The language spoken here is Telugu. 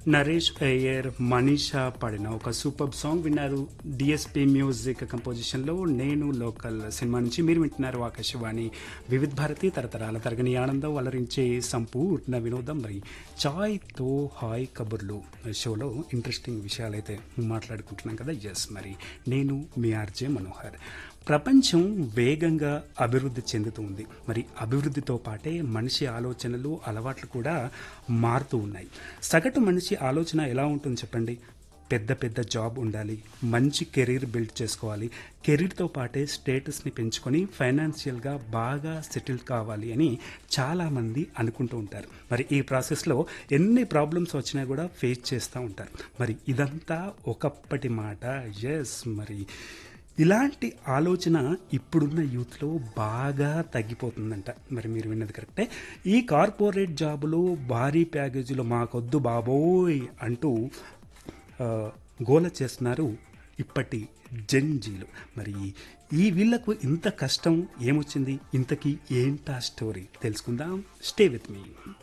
నరేష్ అయ్యర్ మనీషా పాడిన ఒక సూపర్ సాంగ్ విన్నారు డిఎస్పి మ్యూజిక్ కంపోజిషన్లో నేను లోకల్ సినిమా నుంచి మీరు వింటున్నారు ఆకాశవాణి వివిధ భారతి తరతరాల తరగని ఆనందం అలరించే సంపూర్ణ వినోదం మరి చాయ్తో హాయ్ కబుర్లు షోలో ఇంట్రెస్టింగ్ విషయాలైతే మాట్లాడుకుంటున్నాం కదా ఎస్ మరి నేను మీ ఆర్జే మనోహర్ ప్రపంచం వేగంగా అభివృద్ధి చెందుతూ ఉంది మరి అభివృద్ధితో పాటే మనిషి ఆలోచనలు అలవాట్లు కూడా మారుతూ ఉన్నాయి సగటు మనిషి ఆలోచన ఎలా ఉంటుంది చెప్పండి పెద్ద పెద్ద జాబ్ ఉండాలి మంచి కెరీర్ బిల్డ్ చేసుకోవాలి కెరీర్తో పాటే స్టేటస్ని పెంచుకొని ఫైనాన్షియల్గా బాగా సెటిల్ కావాలి అని చాలామంది అనుకుంటూ ఉంటారు మరి ఈ ప్రాసెస్లో ఎన్ని ప్రాబ్లమ్స్ వచ్చినా కూడా ఫేస్ చేస్తూ ఉంటారు మరి ఇదంతా ఒకప్పటి మాట ఎస్ మరి ఇలాంటి ఆలోచన ఇప్పుడున్న యూత్లో బాగా తగ్గిపోతుందంట మరి మీరు విన్నది కరెక్టే ఈ కార్పొరేట్ జాబులు భారీ ప్యాకేజీలు మాకొద్దు బాబోయ్ అంటూ ఆ, గోల చేస్తున్నారు ఇప్పటి జెన్జీలు మరి ఈ వీళ్ళకు ఇంత కష్టం ఏమొచ్చింది ఇంతకీ ఏంటా స్టోరీ తెలుసుకుందాం స్టే విత్ మీ